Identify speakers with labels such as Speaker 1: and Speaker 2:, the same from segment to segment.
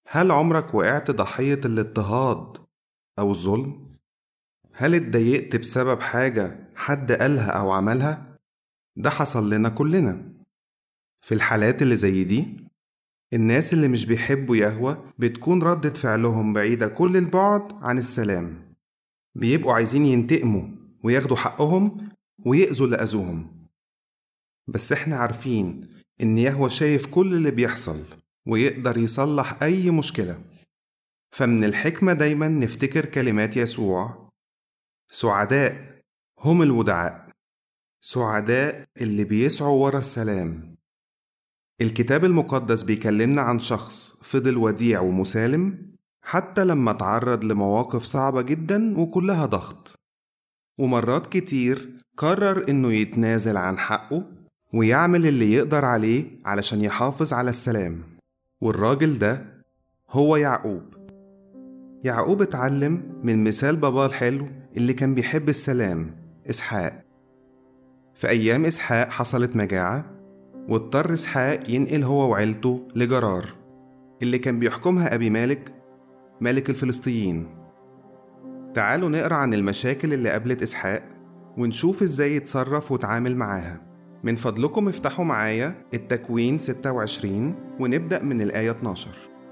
Speaker 1: هل عمرك وقعت ضحية الاضطهاد أو الظلم؟ هل اتضايقت بسبب حاجة حد قالها أو عملها؟ ده حصل لنا كلنا في الحالات اللي زي دي الناس اللي مش بيحبوا يهوى بتكون ردة فعلهم بعيدة كل البعد عن السلام بيبقوا عايزين ينتقموا وياخدوا حقهم ويأذوا اللي أذوهم بس احنا عارفين إن يهوى شايف كل اللي بيحصل ويقدر يصلح أي مشكلة فمن الحكمة دايما نفتكر كلمات يسوع سعداء هم الودعاء سعداء اللي بيسعوا ورا السلام الكتاب المقدس بيكلمنا عن شخص فضل وديع ومسالم حتى لما تعرض لمواقف صعبة جدا وكلها ضغط ومرات كتير قرر إنه يتنازل عن حقه ويعمل اللي يقدر عليه علشان يحافظ على السلام والراجل ده هو يعقوب يعقوب اتعلم من مثال باباه الحلو اللي كان بيحب السلام إسحاق في أيام إسحاق حصلت مجاعة واضطر إسحاق ينقل هو وعيلته لجرار اللي كان بيحكمها أبي مالك ملك الفلسطينيين تعالوا نقرأ عن المشاكل اللي قابلت إسحاق ونشوف إزاي يتصرف وتعامل معاها من فضلكم افتحوا معايا التكوين 26 ونبدأ من الآية 12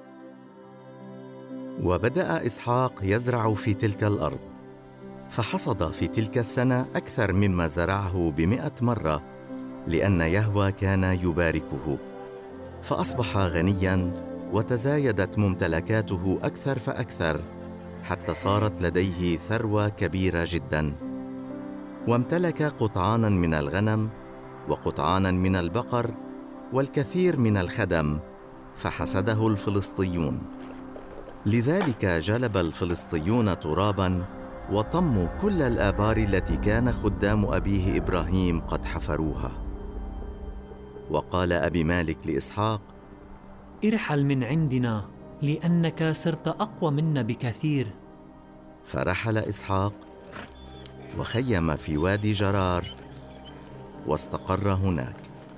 Speaker 2: وبدأ إسحاق يزرع في تلك الأرض فحصد في تلك السنة أكثر مما زرعه بمئة مرة لأن يهوى كان يباركه فأصبح غنيا وتزايدت ممتلكاته أكثر فأكثر حتى صارت لديه ثروة كبيرة جدا وامتلك قطعانا من الغنم وقطعانا من البقر والكثير من الخدم فحسده الفلسطيون لذلك جلب الفلسطيون ترابا وطموا كل الابار التي كان خدام ابيه ابراهيم قد حفروها وقال ابي مالك لاسحاق
Speaker 3: ارحل من عندنا لانك صرت اقوى منا بكثير
Speaker 2: فرحل اسحاق وخيم في وادي جرار واستقر هناك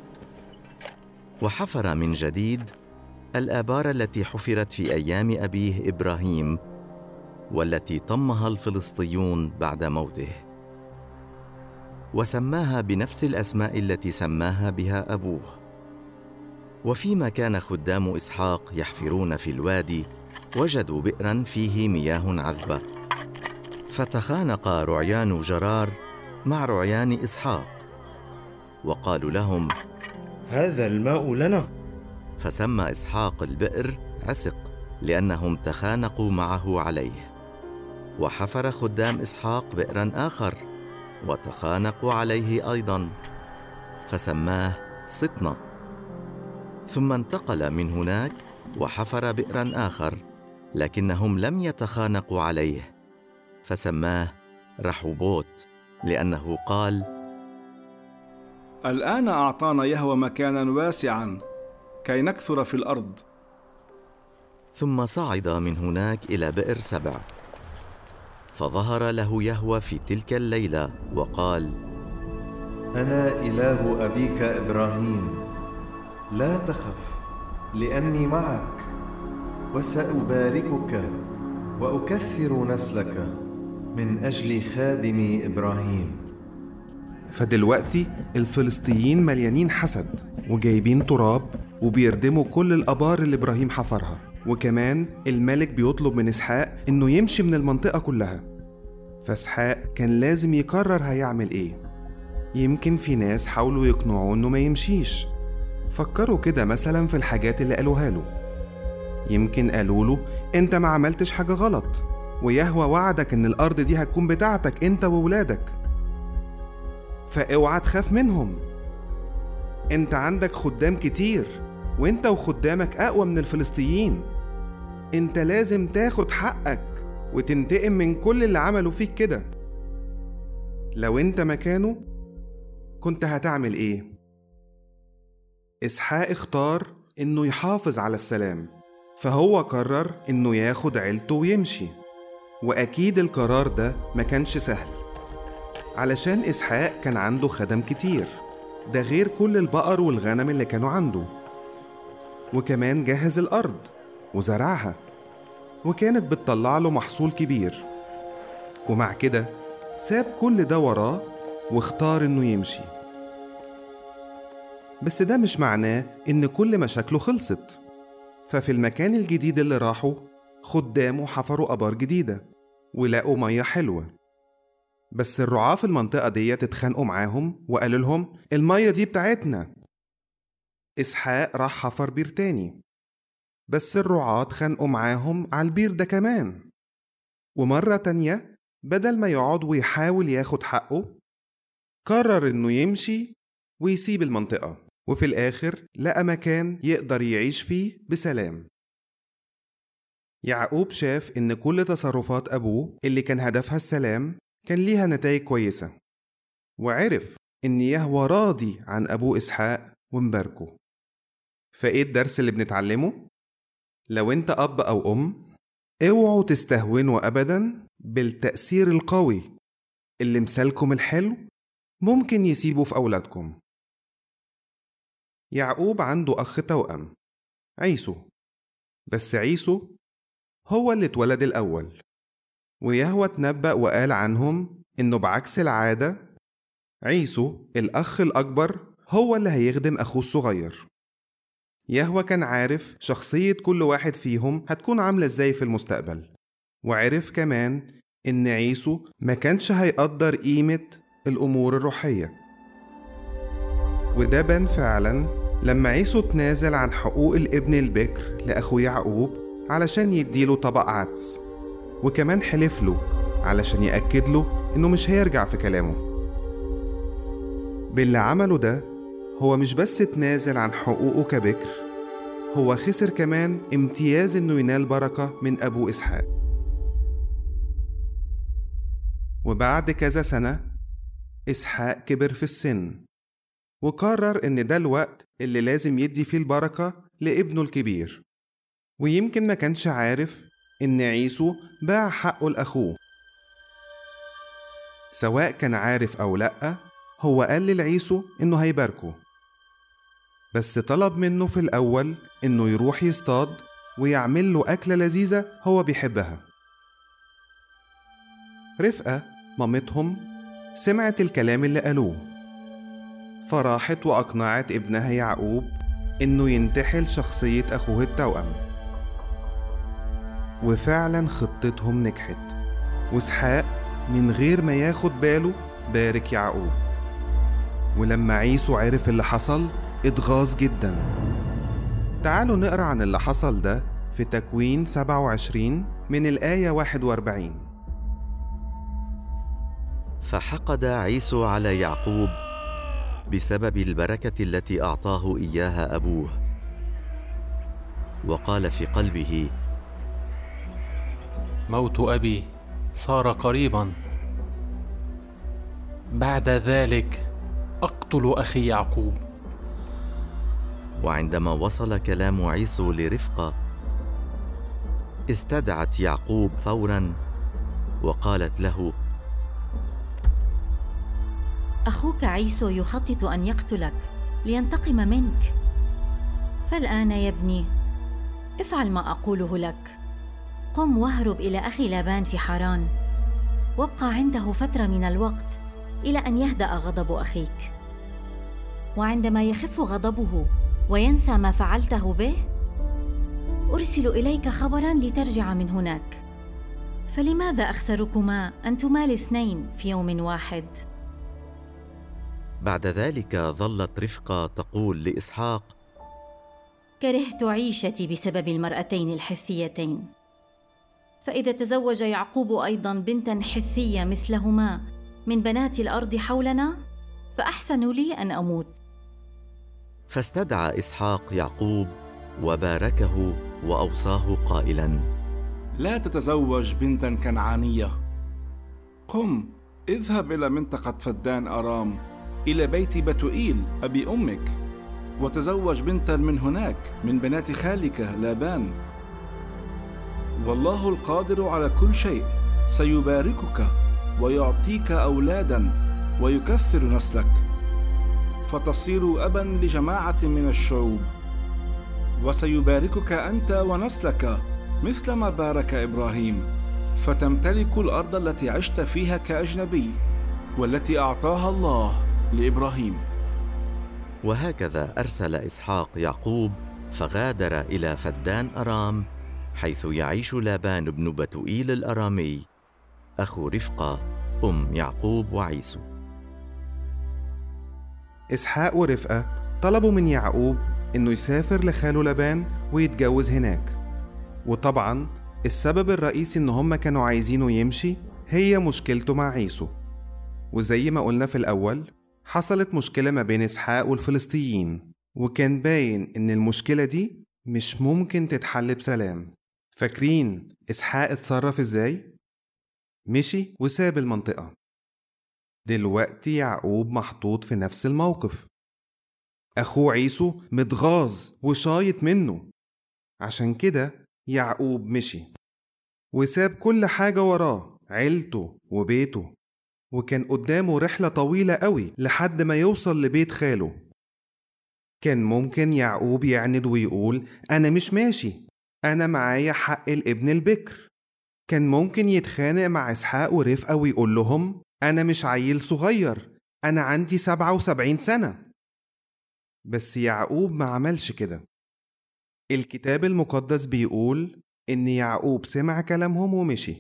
Speaker 2: وحفر من جديد الابار التي حفرت في ايام ابيه ابراهيم والتي طمها الفلسطيون بعد موته وسماها بنفس الاسماء التي سماها بها ابوه وفيما كان خدام اسحاق يحفرون في الوادي وجدوا بئرا فيه مياه عذبه فتخانق رعيان جرار مع رعيان اسحاق وقالوا لهم
Speaker 4: هذا الماء لنا
Speaker 2: فسمى اسحاق البئر عسق لانهم تخانقوا معه عليه وحفر خدام اسحاق بئرا اخر وتخانقوا عليه ايضا فسماه سطنه ثم انتقل من هناك وحفر بئرا اخر لكنهم لم يتخانقوا عليه فسماه رحوبوت لانه قال
Speaker 5: الان اعطانا يهوى مكانا واسعا كي نكثر في الارض
Speaker 2: ثم صعد من هناك الى بئر سبع فظهر له يهوى في تلك الليله وقال
Speaker 6: انا اله ابيك ابراهيم لا تخف لاني معك وساباركك واكثر نسلك من اجل خادمي ابراهيم
Speaker 1: فدلوقتي الفلسطينيين مليانين حسد وجايبين تراب وبيردموا كل الآبار اللي إبراهيم حفرها وكمان الملك بيطلب من إسحاق إنه يمشي من المنطقة كلها فإسحاق كان لازم يقرر هيعمل إيه يمكن في ناس حاولوا يقنعوه إنه ما يمشيش فكروا كده مثلا في الحاجات اللي قالوها له يمكن قالوا له انت ما عملتش حاجة غلط ويهوى وعدك ان الارض دي هتكون بتاعتك انت وولادك فاوعى تخاف منهم انت عندك خدام كتير وانت وخدامك اقوى من الفلسطينيين انت لازم تاخد حقك وتنتقم من كل اللي عملوا فيك كده لو انت مكانه كنت هتعمل ايه اسحاق اختار انه يحافظ على السلام فهو قرر انه ياخد عيلته ويمشي واكيد القرار ده ما كانش سهل علشان اسحاق كان عنده خدم كتير ده غير كل البقر والغنم اللي كانوا عنده وكمان جهز الارض وزرعها وكانت بتطلع له محصول كبير ومع كده ساب كل ده وراه واختار إنه يمشي بس ده مش معناه إن كل مشاكله خلصت ففي المكان الجديد اللي راحوا خدامه حفروا آبار جديدة ولقوا مية حلوة بس الرعاة في المنطقة دي اتخانقوا معاهم وقالوا لهم المية دي بتاعتنا إسحاق راح حفر بير تاني بس الرعاة اتخانقوا معاهم على البير ده كمان ومرة تانية بدل ما يقعد ويحاول ياخد حقه قرر إنه يمشي ويسيب المنطقة وفي الآخر لقى مكان يقدر يعيش فيه بسلام يعقوب شاف إن كل تصرفات أبوه اللي كان هدفها السلام كان ليها نتائج كويسة وعرف إن يهوى راضي عن أبوه إسحاق ومباركه فإيه الدرس اللي بنتعلمه؟ لو أنت أب أو أم اوعوا تستهونوا أبدا بالتأثير القوي اللي مثالكم الحلو ممكن يسيبه في أولادكم يعقوب عنده أخ توأم عيسو بس عيسو هو اللي اتولد الأول ويهوى تنبأ وقال عنهم إنه بعكس العادة عيسو الأخ الأكبر هو اللي هيخدم أخوه الصغير يهوى كان عارف شخصية كل واحد فيهم هتكون عاملة ازاي في المستقبل وعرف كمان إن عيسو ما كانش هيقدر قيمة الأمور الروحية وده بان فعلا لما عيسو تنازل عن حقوق الابن البكر لأخوه يعقوب علشان يديله طبق عدس وكمان حلف له علشان يأكد له إنه مش هيرجع في كلامه باللي عمله ده هو مش بس تنازل عن حقوقه كبكر هو خسر كمان امتياز إنه ينال بركة من أبوه إسحاق وبعد كذا سنة إسحاق كبر في السن وقرر إن ده الوقت اللي لازم يدي فيه البركة لابنه الكبير ويمكن ما كانش عارف إن عيسو باع حقه لأخوه سواء كان عارف أو لأ هو قال للعيسو إنه هيباركه بس طلب منه في الأول إنه يروح يصطاد ويعمل له أكلة لذيذة هو بيحبها رفقة مامتهم سمعت الكلام اللي قالوه فراحت وأقنعت ابنها يعقوب إنه ينتحل شخصية أخوه التوأم وفعلا خطتهم نجحت واسحاق من غير ما ياخد باله بارك يعقوب ولما عيسو عرف اللي حصل اتغاظ جدا تعالوا نقرا عن اللي حصل ده في تكوين 27 من الآية 41
Speaker 2: فحقد عيسو على يعقوب بسبب البركه التي اعطاه اياها ابوه وقال في قلبه
Speaker 7: موت ابي صار قريبا بعد ذلك اقتل اخي يعقوب
Speaker 2: وعندما وصل كلام عيسو لرفقه استدعت يعقوب فورا وقالت له
Speaker 8: اخوك عيسو يخطط ان يقتلك لينتقم منك فالان يا ابني افعل ما اقوله لك قم واهرب الى اخي لابان في حران وابقى عنده فتره من الوقت الى ان يهدا غضب اخيك وعندما يخف غضبه وينسى ما فعلته به ارسل اليك خبرا لترجع من هناك فلماذا اخسركما انتما الاثنين في يوم واحد
Speaker 2: بعد ذلك ظلت رفقه تقول لاسحاق
Speaker 8: كرهت عيشتي بسبب المراتين الحثيتين فاذا تزوج يعقوب ايضا بنتا حثيه مثلهما من بنات الارض حولنا فاحسن لي ان اموت
Speaker 2: فاستدعى اسحاق يعقوب وباركه واوصاه قائلا
Speaker 5: لا تتزوج بنتا كنعانيه قم اذهب الى منطقه فدان ارام الى بيت بتوئيل ابي امك وتزوج بنتا من هناك من بنات خالك لابان والله القادر على كل شيء سيباركك ويعطيك اولادا ويكثر نسلك فتصير ابا لجماعه من الشعوب وسيباركك أنت ونسلك مثل ما بارك إبراهيم فتمتلك الأرض التي عشت فيها كأجنبي والتي أعطاها الله لإبراهيم
Speaker 2: وهكذا أرسل إسحاق يعقوب فغادر إلى فدان أرام حيث يعيش لابان بن بتوئيل الأرامي أخو رفقة أم يعقوب وعيسو
Speaker 1: إسحاق ورفقة طلبوا من يعقوب إنه يسافر لخاله لبان ويتجوز هناك وطبعا السبب الرئيسي إن هما كانوا عايزينه يمشي هي مشكلته مع عيسو وزي ما قلنا في الأول حصلت مشكلة ما بين إسحاق والفلسطينيين وكان باين إن المشكلة دي مش ممكن تتحل بسلام فاكرين إسحاق اتصرف إزاي؟ مشي وساب المنطقة دلوقتي يعقوب محطوط في نفس الموقف أخوه عيسو متغاظ وشايط منه عشان كده يعقوب مشي وساب كل حاجة وراه عيلته وبيته وكان قدامه رحلة طويلة قوي لحد ما يوصل لبيت خاله كان ممكن يعقوب يعند ويقول أنا مش ماشي أنا معايا حق الابن البكر كان ممكن يتخانق مع إسحاق ورفقة ويقول لهم أنا مش عيل صغير أنا عندي سبعة وسبعين سنة بس يعقوب ما عملش كده الكتاب المقدس بيقول إن يعقوب سمع كلامهم ومشي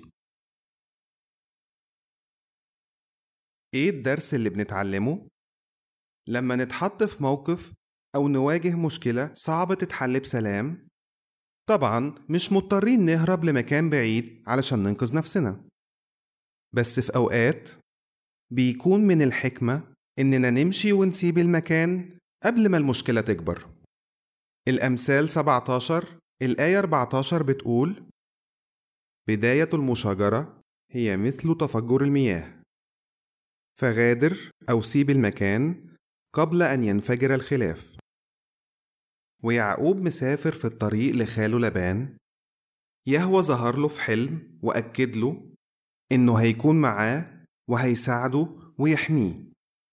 Speaker 1: إيه الدرس اللي بنتعلمه؟ لما نتحط في موقف أو نواجه مشكلة صعب تتحل بسلام طبعا مش مضطرين نهرب لمكان بعيد علشان ننقذ نفسنا بس في أوقات بيكون من الحكمة إننا نمشي ونسيب المكان قبل ما المشكلة تكبر الأمثال 17 الآية 14 بتقول بداية المشاجرة هي مثل تفجر المياه فغادر أو سيب المكان قبل أن ينفجر الخلاف ويعقوب مسافر في الطريق لخاله لبان يهوى ظهر له في حلم وأكد له إنه هيكون معاه وهيساعده ويحميه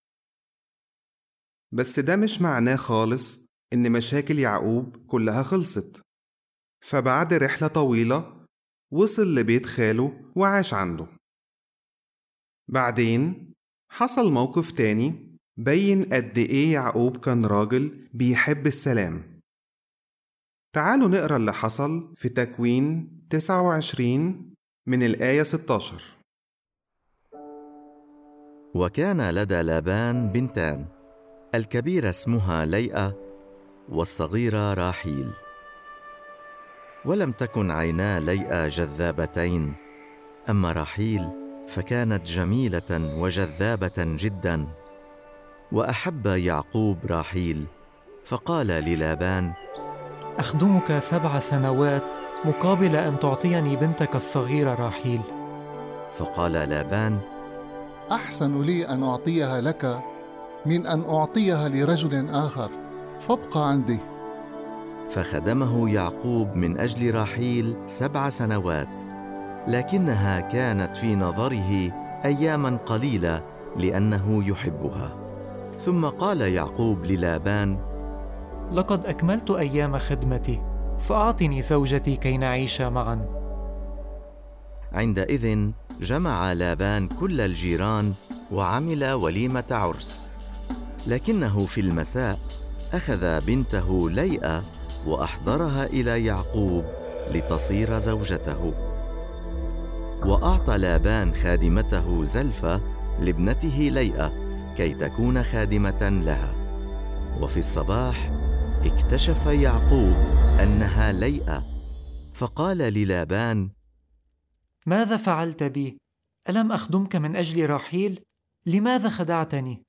Speaker 1: بس ده مش معناه خالص إن مشاكل يعقوب كلها خلصت فبعد رحلة طويلة وصل لبيت خاله وعاش عنده بعدين حصل موقف تاني بين قد إيه يعقوب كان راجل بيحب السلام تعالوا نقرا اللي حصل في تكوين 29 من الآية 16
Speaker 2: وكان لدى لابان بنتان الكبيرة اسمها ليئة والصغيرة راحيل ولم تكن عينا ليئة جذابتين أما راحيل فكانت جميلة وجذابة جدا وأحب يعقوب راحيل فقال للابان
Speaker 7: أخدمك سبع سنوات مقابل أن تعطيني بنتك الصغيرة راحيل
Speaker 2: فقال لابان
Speaker 9: احسن لي ان اعطيها لك من ان اعطيها لرجل اخر فابقى عندي
Speaker 2: فخدمه يعقوب من اجل راحيل سبع سنوات لكنها كانت في نظره اياما قليله لانه يحبها ثم قال يعقوب للابان
Speaker 7: لقد أكملت أيام خدمتي فأعطني زوجتي كي نعيش معا
Speaker 2: عندئذ جمع لابان كل الجيران وعمل وليمه عرس لكنه في المساء اخذ بنته ليئه واحضرها الى يعقوب لتصير زوجته واعطى لابان خادمته زلفه لابنته ليئه كي تكون خادمه لها وفي الصباح اكتشف يعقوب انها ليئه فقال للابان
Speaker 7: ماذا فعلت بي؟ ألم أخدمك من أجل راحيل؟ لماذا خدعتني؟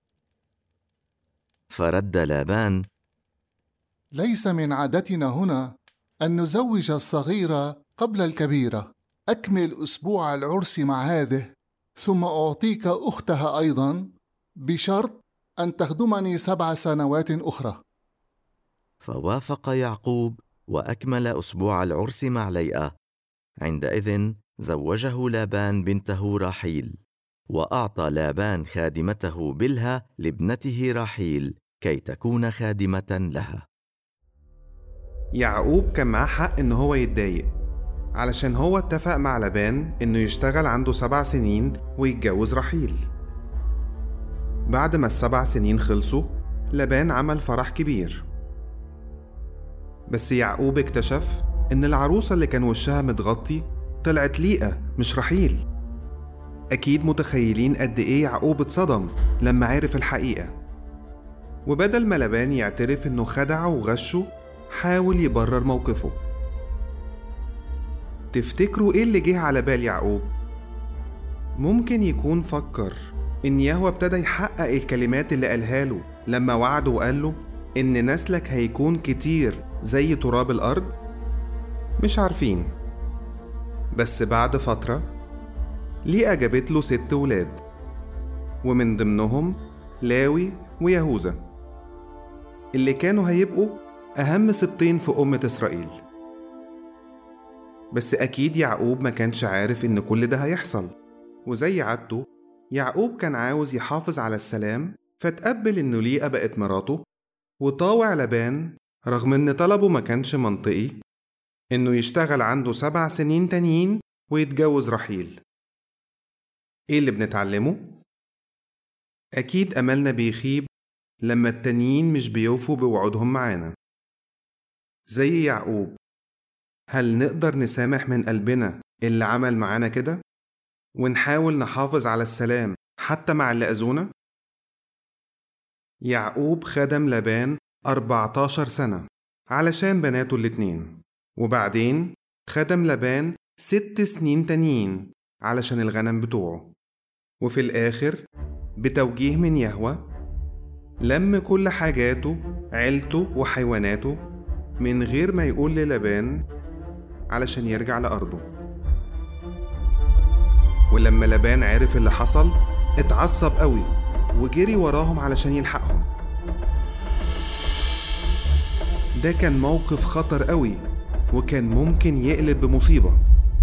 Speaker 2: فرد لابان
Speaker 9: ليس من عادتنا هنا ان نزوج الصغيره قبل الكبيره اكمل اسبوع العرس مع هذه ثم اعطيك اختها ايضا بشرط ان تخدمني سبع سنوات اخرى
Speaker 2: فوافق يعقوب واكمل اسبوع العرس مع ليئه عندئذ زوجه لابان بنته راحيل واعطى لابان خادمته بلها لابنته راحيل كي تكون خادمه لها
Speaker 1: يعقوب كان معاه حق إن هو يتضايق علشان هو اتفق مع لبان إنه يشتغل عنده سبع سنين ويتجوز رحيل بعد ما السبع سنين خلصوا لبان عمل فرح كبير بس يعقوب اكتشف إن العروسة اللي كان وشها متغطي طلعت ليئة مش رحيل أكيد متخيلين قد إيه يعقوب اتصدم لما عرف الحقيقة وبدل ما لبان يعترف إنه خدعه وغشه حاول يبرر موقفه تفتكروا إيه اللي جه على بال يعقوب؟ ممكن يكون فكر إن يهوى ابتدى يحقق الكلمات اللي قالها له لما وعده وقال له إن نسلك هيكون كتير زي تراب الأرض؟ مش عارفين بس بعد فترة ليئة جابت له ست ولاد ومن ضمنهم لاوي ويهوذا اللي كانوا هيبقوا أهم سبطين في أمة إسرائيل بس أكيد يعقوب ما كانش عارف إن كل ده هيحصل وزي عادته يعقوب كان عاوز يحافظ على السلام فتقبل إنه ليئة بقت مراته وطاوع لبان رغم إن طلبه ما كانش منطقي إنه يشتغل عنده سبع سنين تانيين ويتجوز رحيل إيه اللي بنتعلمه؟ أكيد أملنا بيخيب لما التانيين مش بيوفوا بوعودهم معانا زي يعقوب هل نقدر نسامح من قلبنا اللي عمل معانا كده؟ ونحاول نحافظ على السلام حتى مع اللي أذونا؟ يعقوب خدم لبان 14 سنة علشان بناته الاتنين وبعدين خدم لبان ست سنين تانيين علشان الغنم بتوعه وفي الآخر بتوجيه من يهوى لم كل حاجاته عيلته وحيواناته من غير ما يقول للبان علشان يرجع لأرضه ولما لبان عرف اللي حصل اتعصب قوي وجري وراهم علشان يلحقهم ده كان موقف خطر قوي وكان ممكن يقلب بمصيبة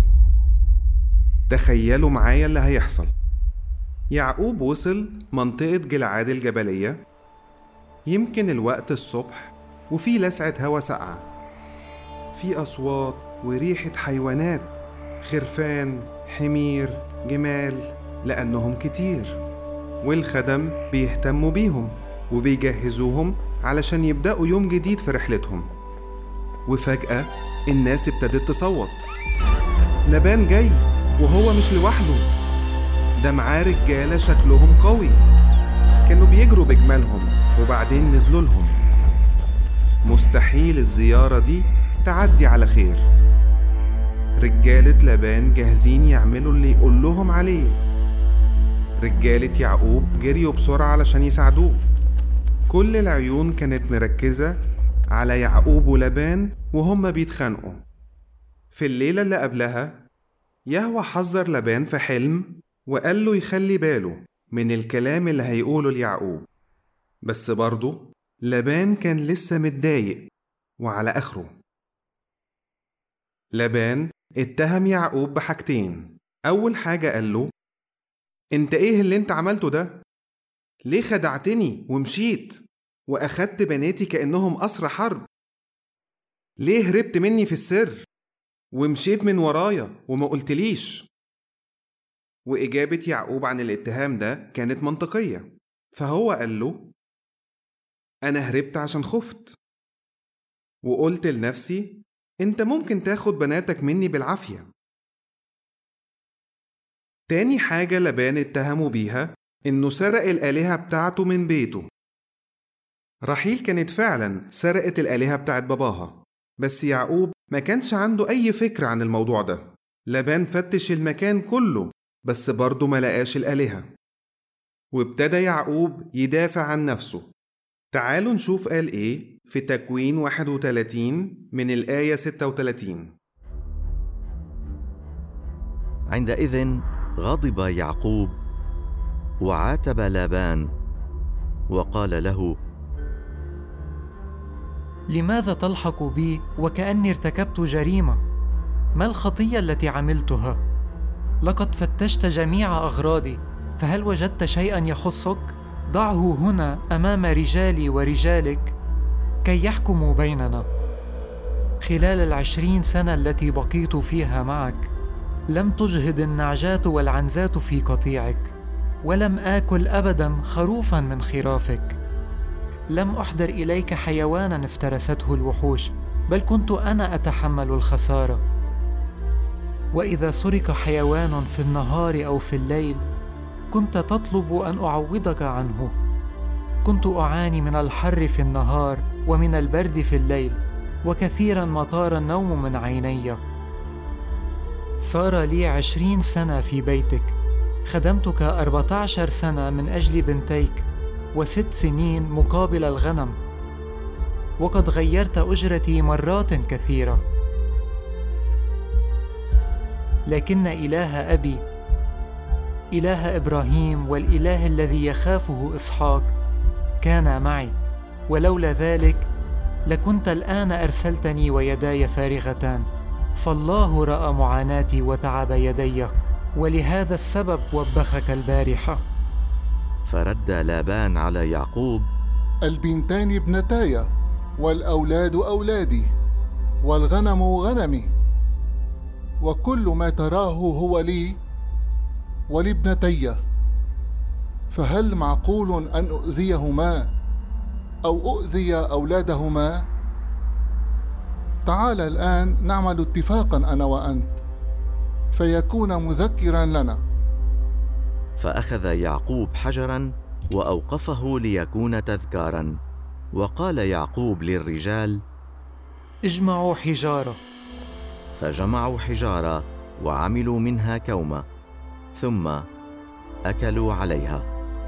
Speaker 1: تخيلوا معايا اللي هيحصل يعقوب وصل منطقة جلعاد الجبلية يمكن الوقت الصبح وفي لسعة هوا ساقعة في أصوات وريحة حيوانات خرفان حمير جمال لأنهم كتير والخدم بيهتموا بيهم وبيجهزوهم علشان يبدأوا يوم جديد في رحلتهم وفجأة الناس ابتدت تصوت لبان جاي وهو مش لوحده ده معاه رجالة شكلهم قوي كانوا بيجروا بجمالهم وبعدين نزلوا لهم مستحيل الزيارة دي تعدي على خير رجالة لبان جاهزين يعملوا اللي يقول لهم عليه رجالة يعقوب جريوا بسرعة علشان يساعدوه كل العيون كانت مركزة على يعقوب ولبان وهما بيتخانقوا في الليلة اللي قبلها يهوى حذر لبان في حلم وقال له يخلي باله من الكلام اللي هيقوله ليعقوب بس برضه لبان كان لسه متضايق وعلى آخره لبان اتهم يعقوب بحاجتين أول حاجة قال له انت ايه اللي انت عملته ده؟ ليه خدعتني ومشيت وأخدت بناتي كأنهم أسرى حرب؟ ليه هربت مني في السر ومشيت من ورايا وما قلتليش؟ وإجابة يعقوب عن الاتهام ده كانت منطقية فهو قال له أنا هربت عشان خفت وقلت لنفسي أنت ممكن تاخد بناتك مني بالعافية تاني حاجة لبان اتهموا بيها إنه سرق الآلهة بتاعته من بيته رحيل كانت فعلا سرقت الآلهة بتاعت باباها بس يعقوب ما كانش عنده أي فكرة عن الموضوع ده لبان فتش المكان كله بس برضه ما لقاش الآلهة وابتدى يعقوب يدافع عن نفسه تعالوا نشوف قال إيه في تكوين 31 من الآية 36
Speaker 2: عندئذ غضب يعقوب وعاتب لابان وقال له
Speaker 7: لماذا تلحق بي وكاني ارتكبت جريمه ما الخطيه التي عملتها لقد فتشت جميع اغراضي فهل وجدت شيئا يخصك ضعه هنا امام رجالي ورجالك كي يحكموا بيننا خلال العشرين سنة التي بقيت فيها معك لم تجهد النعجات والعنزات في قطيعك ولم آكل أبدا خروفا من خرافك لم أحضر إليك حيوانا افترسته الوحوش بل كنت أنا أتحمل الخسارة وإذا سرق حيوان في النهار أو في الليل كنت تطلب أن أعوضك عنه كنت أعاني من الحر في النهار ومن البرد في الليل وكثيرا ما طار النوم من عيني صار لي عشرين سنة في بيتك خدمتك أربعة عشر سنة من أجل بنتيك وست سنين مقابل الغنم وقد غيرت أجرتي مرات كثيرة لكن إله أبي إله إبراهيم والإله الذي يخافه إسحاق كان معي ولولا ذلك لكنت الآن أرسلتني ويداي فارغتان فالله رأى معاناتي وتعب يدي ولهذا السبب وبخك البارحة
Speaker 2: فرد لابان على يعقوب
Speaker 9: البنتان ابنتاي والأولاد أولادي والغنم غنمي وكل ما تراه هو لي ولابنتي فهل معقول أن أؤذيهما أو أؤذي أولادهما؟ تعال الآن نعمل اتفاقا أنا وأنت فيكون مذكرا لنا
Speaker 2: فأخذ يعقوب حجرا وأوقفه ليكون تذكارا وقال يعقوب للرجال
Speaker 7: اجمعوا حجارة
Speaker 2: فجمعوا حجارة وعملوا منها كومة ثم أكلوا عليها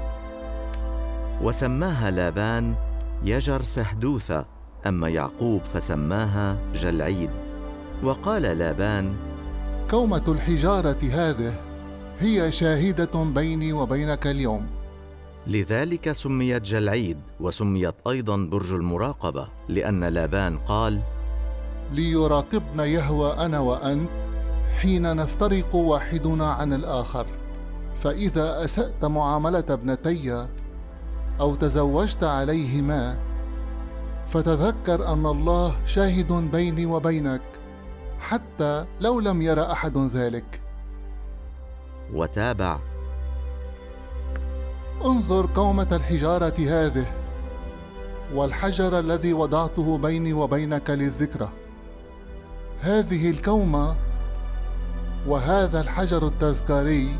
Speaker 2: وسماها لابان يجر سهدوثة أما يعقوب فسماها جلعيد وقال لابان
Speaker 9: كومة الحجارة هذه هي شاهدة بيني وبينك اليوم
Speaker 2: لذلك سميت جلعيد وسميت أيضا برج المراقبة لأن لابان قال
Speaker 9: ليراقبنا يهوى أنا وأنت حين نفترق واحدنا عن الآخر فإذا أسأت معاملة ابنتي أو تزوجت عليهما فتذكر أن الله شاهد بيني وبينك حتى لو لم ير أحد ذلك
Speaker 2: وتابع
Speaker 9: انظر قومة الحجارة هذه والحجر الذي وضعته بيني وبينك للذكرى هذه الكومة وهذا الحجر التذكاري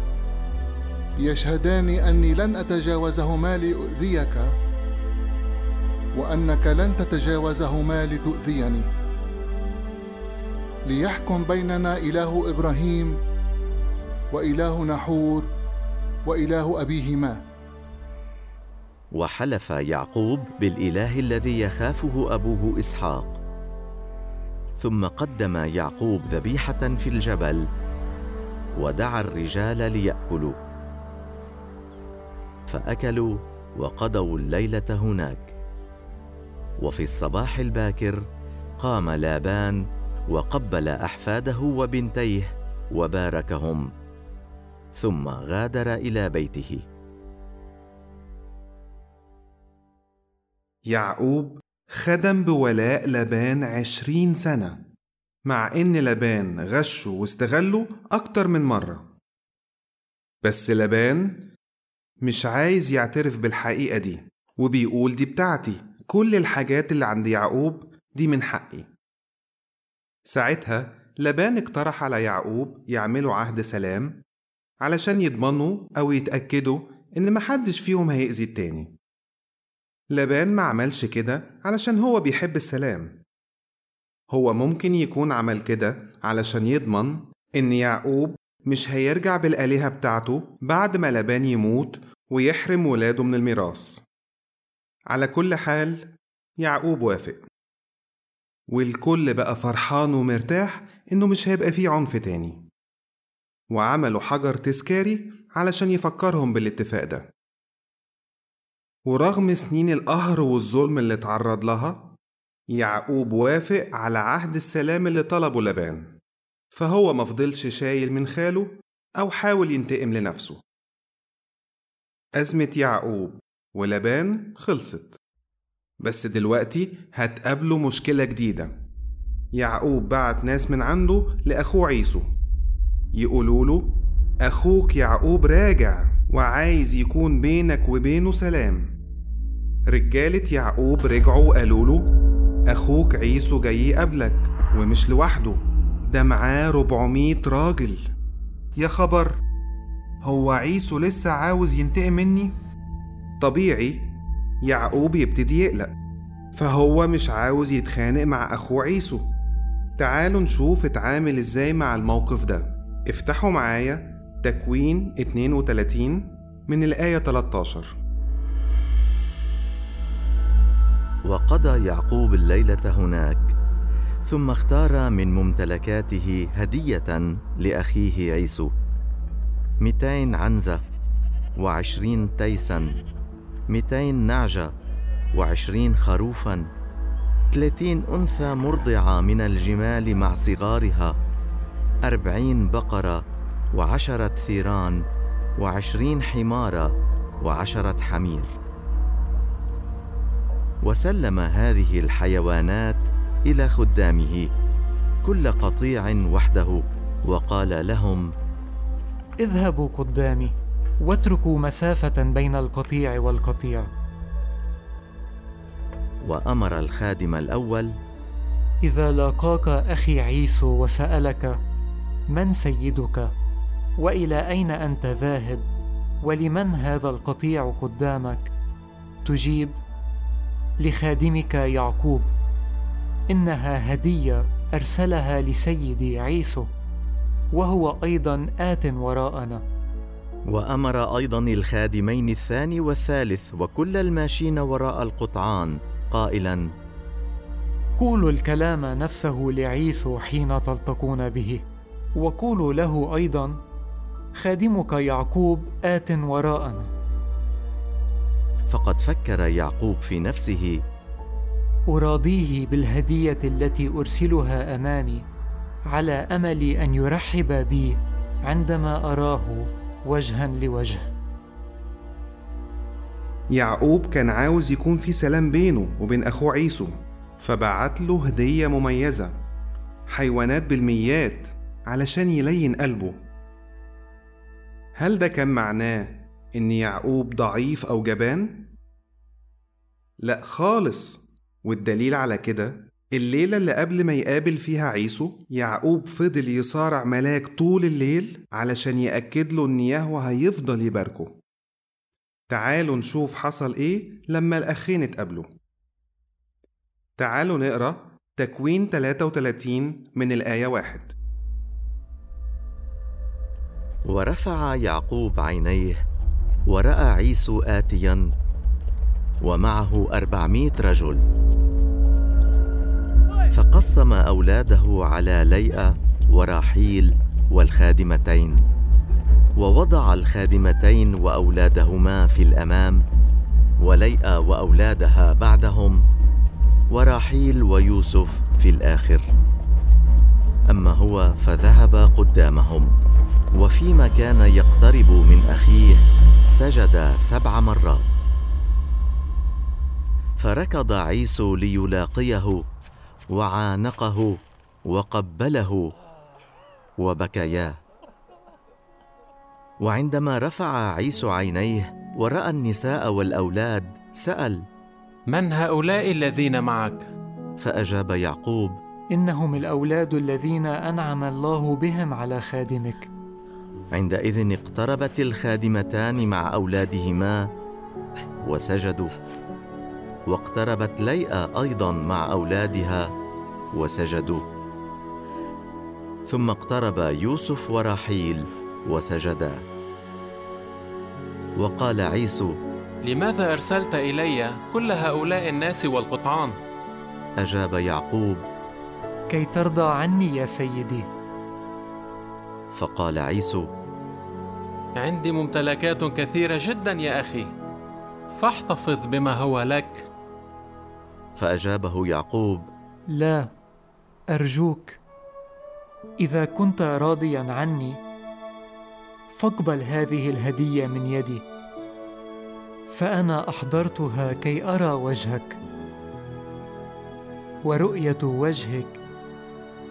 Speaker 9: يشهدان أني لن أتجاوزهما لأؤذيك وأنك لن تتجاوزهما لتؤذيني ليحكم بيننا إله إبراهيم وإله نحور وإله أبيهما
Speaker 2: وحلف يعقوب بالإله الذي يخافه أبوه إسحاق ثم قدم يعقوب ذبيحة في الجبل ودعا الرجال ليأكلوا فأكلوا وقضوا الليلة هناك وفي الصباح الباكر قام لابان وقبل احفاده وبنتيه وباركهم ثم غادر الى بيته
Speaker 1: يعقوب خدم بولاء لبان عشرين سنة مع إن لبان غشه واستغله أكتر من مرة بس لبان مش عايز يعترف بالحقيقة دي وبيقول دي بتاعتي كل الحاجات اللي عند يعقوب دي من حقي ساعتها لبان اقترح على يعقوب يعملوا عهد سلام علشان يضمنوا أو يتأكدوا إن محدش فيهم هيأذي التاني لبان ما عملش كده علشان هو بيحب السلام هو ممكن يكون عمل كده علشان يضمن إن يعقوب مش هيرجع بالآلهة بتاعته بعد ما لبان يموت ويحرم ولاده من الميراث على كل حال يعقوب وافق والكل بقى فرحان ومرتاح إنه مش هيبقى فيه عنف تاني وعملوا حجر تذكاري علشان يفكرهم بالاتفاق ده ورغم سنين القهر والظلم اللي اتعرض لها يعقوب وافق على عهد السلام اللي طلبه لبان فهو مفضلش شايل من خاله أو حاول ينتقم لنفسه أزمة يعقوب ولبان خلصت بس دلوقتي هتقابله مشكلة جديدة يعقوب بعت ناس من عنده لأخوه عيسو يقولوا له أخوك يعقوب راجع وعايز يكون بينك وبينه سلام رجالة يعقوب رجعوا وقالوا له أخوك عيسو جاي يقابلك ومش لوحده ده معاه 400 راجل يا خبر هو عيسو لسه عاوز ينتقم مني؟ طبيعي يعقوب يبتدي يقلق فهو مش عاوز يتخانق مع أخوه عيسو تعالوا نشوف اتعامل ازاي مع الموقف ده افتحوا معايا تكوين 32 من الآية 13
Speaker 2: وقضى يعقوب الليلة هناك ثم اختار من ممتلكاته هدية لأخيه عيسو مئتين عنزة وعشرين تيسا مئتين نعجة وعشرين خروفا ثلاثين أنثى مرضعة من الجمال مع صغارها أربعين بقرة وعشرة ثيران وعشرين حمارة وعشرة حمير وسلم هذه الحيوانات الى خدامه كل قطيع وحده وقال لهم
Speaker 7: اذهبوا قدامي واتركوا مسافه بين القطيع والقطيع
Speaker 2: وامر الخادم الاول
Speaker 7: اذا لاقاك اخي عيسو وسالك من سيدك والى اين انت ذاهب ولمن هذا القطيع قدامك تجيب لخادمك يعقوب انها هديه ارسلها لسيدي عيسو وهو ايضا ات وراءنا
Speaker 2: وامر ايضا الخادمين الثاني والثالث وكل الماشين وراء القطعان قائلا
Speaker 7: قولوا الكلام نفسه لعيسو حين تلتقون به وقولوا له ايضا خادمك يعقوب ات وراءنا
Speaker 2: فقد فكر يعقوب في نفسه
Speaker 7: اراضيه بالهديه التي ارسلها امامي على امل ان يرحب بي عندما اراه وجها لوجه
Speaker 1: يعقوب كان عاوز يكون في سلام بينه وبين اخوه عيسو فبعت له هديه مميزه حيوانات بالميات علشان يلين قلبه هل ده كان معناه ان يعقوب ضعيف او جبان لا خالص والدليل على كده الليلة اللي قبل ما يقابل فيها عيسو يعقوب فضل يصارع ملاك طول الليل علشان يأكد له إن يهوه هيفضل يباركه تعالوا نشوف حصل إيه لما الأخين اتقابلوا تعالوا نقرأ تكوين 33 من الآية واحد
Speaker 2: ورفع يعقوب عينيه ورأى عيسو آتيا ومعه أربعمائة رجل فقسم أولاده على ليئة وراحيل والخادمتين ووضع الخادمتين وأولادهما في الأمام وليئة وأولادها بعدهم وراحيل ويوسف في الآخر أما هو فذهب قدامهم وفيما كان يقترب من أخيه سجد سبع مرات فركض عيسو ليلاقيه وعانقه وقبله وبكيا وعندما رفع عيسو عينيه وراى النساء والاولاد سال
Speaker 10: من هؤلاء الذين معك
Speaker 2: فاجاب يعقوب
Speaker 7: انهم الاولاد الذين انعم الله بهم على خادمك
Speaker 2: عندئذ اقتربت الخادمتان مع اولادهما وسجدوا واقتربت ليئة أيضا مع أولادها وسجدوا ثم اقترب يوسف ورحيل وسجدا وقال عيسو
Speaker 10: لماذا أرسلت إلي كل هؤلاء الناس والقطعان؟
Speaker 2: أجاب يعقوب
Speaker 7: كي ترضى عني يا سيدي
Speaker 2: فقال عيسو
Speaker 10: عندي ممتلكات كثيرة جدا يا أخي فاحتفظ بما هو لك
Speaker 2: فاجابه يعقوب
Speaker 7: لا ارجوك اذا كنت راضيا عني فاقبل هذه الهديه من يدي فانا احضرتها كي ارى وجهك ورؤيه وجهك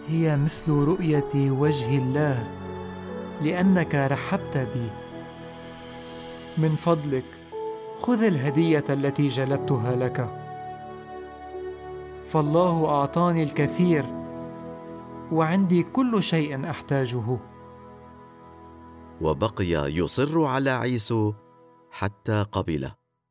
Speaker 7: هي مثل رؤية وجه الله لأنك رحبت بي من فضلك خذ الهدية التي جلبتها لك فالله أعطاني الكثير وعندي كل شيء أحتاجه
Speaker 2: وبقي يصر على عيسو حتى قبله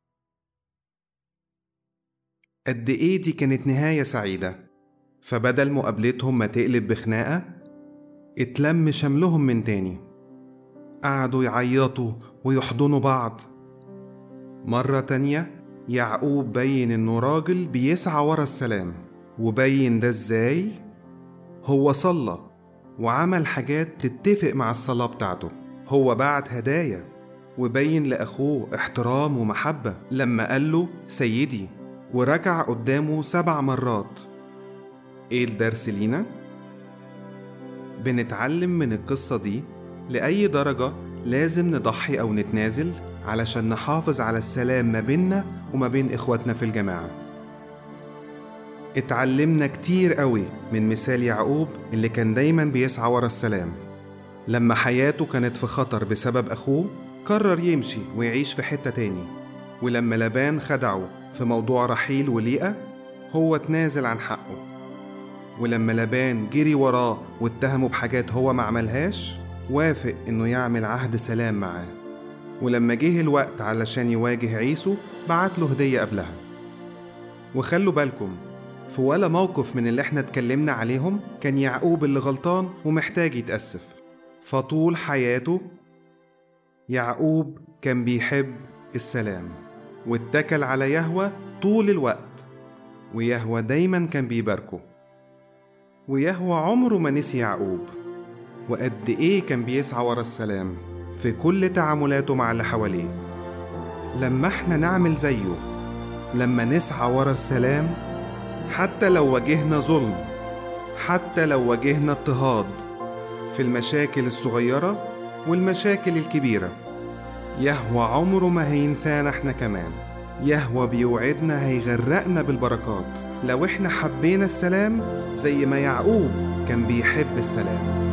Speaker 1: قد إيه دي كانت نهاية سعيدة فبدل مقابلتهم ما تقلب بخناقة اتلم شملهم من تاني قعدوا يعيطوا ويحضنوا بعض مرة تانية يعقوب بين إنه راجل بيسعى ورا السلام وبين ده إزاي؟ هو صلى وعمل حاجات تتفق مع الصلاة بتاعته هو بعت هدايا وبين لأخوه احترام ومحبة لما قال له سيدي وركع قدامه سبع مرات ايه الدرس لينا؟ بنتعلم من القصة دي لأي درجة لازم نضحي أو نتنازل علشان نحافظ على السلام ما بيننا وما بين إخواتنا في الجماعة اتعلمنا كتير قوي من مثال يعقوب اللي كان دايما بيسعى ورا السلام لما حياته كانت في خطر بسبب أخوه قرر يمشي ويعيش في حتة تاني ولما لبان خدعه في موضوع رحيل وليئة هو تنازل عن حقه ولما لبان جري وراه واتهمه بحاجات هو ما عملهاش وافق انه يعمل عهد سلام معاه ولما جه الوقت علشان يواجه عيسو بعت له هدية قبلها وخلوا بالكم في ولا موقف من اللي احنا اتكلمنا عليهم كان يعقوب اللي غلطان ومحتاج يتأسف فطول حياته يعقوب كان بيحب السلام واتكل على يهوى طول الوقت ويهوى دايما كان بيباركه ويهوى عمره ما نسي يعقوب وقد ايه كان بيسعى ورا السلام في كل تعاملاته مع اللي حواليه لما احنا نعمل زيه لما نسعى ورا السلام حتى لو واجهنا ظلم حتى لو واجهنا اضطهاد في المشاكل الصغيرة والمشاكل الكبيرة يهوى عمره ما هينسانا احنا كمان يهوى بيوعدنا هيغرقنا بالبركات لو احنا حبينا السلام زي ما يعقوب كان بيحب السلام